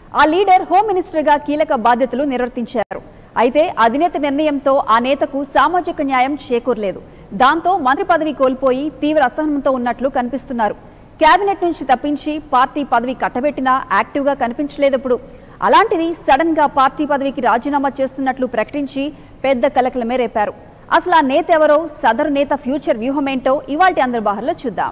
ఆ leader home మినిస్టర్గా కీలక బాధ్యతలు నిర్వర్తించారు అయితే అధినేత నిర్ణయంతో ఆ నేతకు సామాజిక న్యాయం చేకూరలేదు దాంతో మంత్రి పదవి కోల్పోయి తీవ్ర అసహనంతో ఉన్నట్లు కనిపిస్తున్నారు కేబినెట్ నుంచి తప్పించి పార్టీ పదవి కట్టబెట్టినా యాక్టివ్గా కనిపించలేదప్పుడు అలాంటిది సడన్ గా పార్టీ పదవికి రాజీనామా చేస్తున్నట్లు ప్రకటించి పెద్ద కలకలమే రేపారు అసలు ఆ నేత ఎవరో సదరు నేత ఫ్యూచర్ వ్యూహమేంటో ఇవాల్టి అందరి బాహర్లో చూద్దాం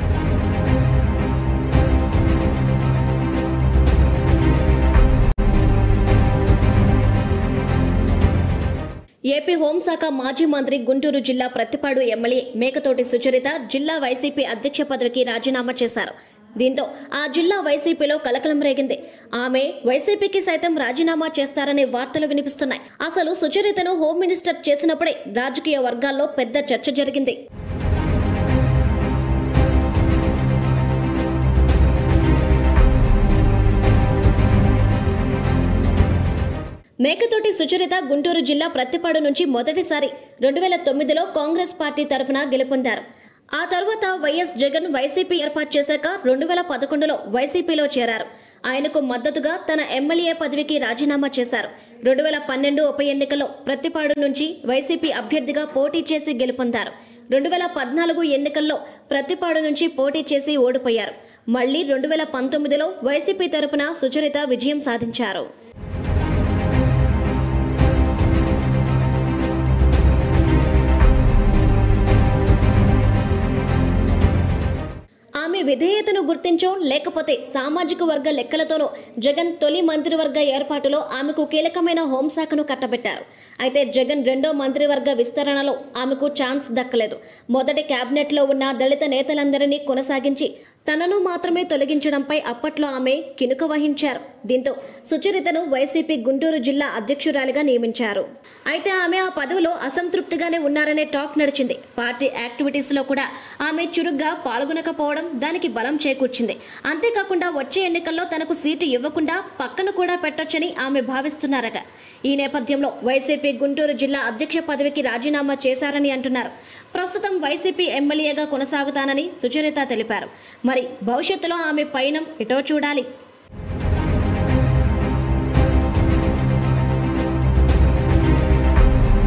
ఏపీ హోంశాఖ మాజీ మంత్రి గుంటూరు జిల్లా ప్రత్తిపాడు ఎమ్మెల్యే మేకతోటి సుచరిత జిల్లా వైసీపీ అధ్యక్ష పదవికి రాజీనామా చేశారు దీంతో ఆ జిల్లా వైసీపీలో కలకలం రేగింది ఆమె వైసీపీకి సైతం రాజీనామా చేస్తారనే వార్తలు వినిపిస్తున్నాయి అసలు సుచరితను హోం మినిస్టర్ చేసినప్పుడే రాజకీయ వర్గాల్లో పెద్ద చర్చ జరిగింది మేకతోటి సుచరిత గుంటూరు జిల్లా ప్రత్తిపాడు నుంచి మొదటిసారి రెండు వేల తొమ్మిదిలో కాంగ్రెస్ పార్టీ తరపున గెలుపొందారు ఆ తర్వాత వైఎస్ జగన్ వైసీపీ ఏర్పాటు చేశాక రెండు వేల పదకొండులో వైసీపీలో చేరారు ఆయనకు మద్దతుగా తన ఎమ్మెల్యే పదవికి రాజీనామా చేశారు రెండు వేల పన్నెండు ఉప ఎన్నికల్లో ప్రత్తిపాడు నుంచి వైసీపీ అభ్యర్థిగా పోటీ చేసి గెలుపొందారు రెండు వేల పద్నాలుగు ఎన్నికల్లో ప్రత్తిపాడు నుంచి పోటీ చేసి ఓడిపోయారు మళ్లీ రెండు వేల పంతొమ్మిదిలో వైసీపీ తరపున సుచరిత విజయం సాధించారు ఆమె విధేయతను గుర్తించో లేకపోతే సామాజిక వర్గ లెక్కలతోనో జగన్ తొలి మంత్రివర్గ ఏర్పాటులో ఆమెకు కీలకమైన హోంశాఖను కట్టబెట్టారు అయితే జగన్ రెండో మంత్రివర్గ విస్తరణలో ఆమెకు ఛాన్స్ దక్కలేదు మొదటి కేబినెట్లో ఉన్న దళిత నేతలందరినీ కొనసాగించి తనను మాత్రమే తొలగించడంపై అప్పట్లో ఆమె కినుక వహించారు దీంతో సుచరితను వైసీపీ గుంటూరు జిల్లా అధ్యక్షురాలిగా నియమించారు అయితే ఆమె ఆ పదవిలో అసంతృప్తిగానే ఉన్నారనే టాక్ నడిచింది పార్టీ యాక్టివిటీస్ లో కూడా ఆమె చురుగ్గా పాల్గొనకపోవడం దానికి బలం చేకూర్చింది అంతేకాకుండా వచ్చే ఎన్నికల్లో తనకు సీటు ఇవ్వకుండా పక్కన కూడా పెట్టొచ్చని ఆమె భావిస్తున్నారట ఈ నేపథ్యంలో వైసీపీ గుంటూరు జిల్లా అధ్యక్ష పదవికి రాజీనామా చేశారని అంటున్నారు ప్రస్తుతం వైసీపీ ఎమ్మెల్యేగా కొనసాగుతానని సుచరిత తెలిపారు మరి భవిష్యత్తులో ఆమె పయనం ఎటో చూడాలి